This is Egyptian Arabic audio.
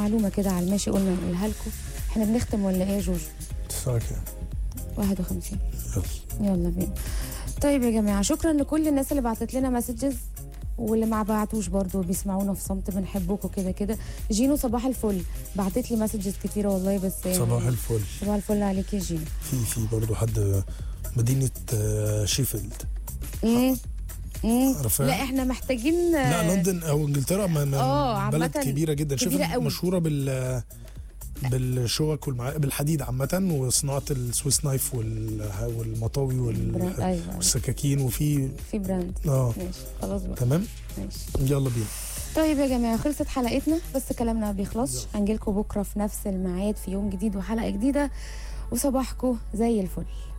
معلومه كده على الماشي قلنا نقولها لكم احنا بنختم ولا ايه يا جوجو الساعة كام؟ 51 يلا يلا بينا طيب يا جماعه شكرا لكل الناس اللي بعتت لنا مسجز واللي ما بعتوش برضو بيسمعونا في صمت بنحبكم كده كده جينو صباح الفل بعتت لي مسجز كتيره والله بس يعني صباح الفل صباح الفل عليك يا جينو في في برضه حد مدينة آه، شيفيلد امم امم عارفاها؟ لا احنا محتاجين لا لندن او انجلترا ما- ما- آه، بلد عامةً كبيره جدا كبيرة شيفيلد قوي. مشهوره بال بالشوك والمع... بالحديد عامة وصناعة السويس نايف وال... والمطاوي براند- وال... ايوه والسكاكين وفي في براند اه ماشي خلاص بقى تمام ماشي يلا بينا طيب يا جماعه خلصت حلقتنا بس كلامنا ما بيخلصش هنجيلكم بكره في نفس الميعاد في يوم جديد وحلقه جديده وصباحكم زي الفل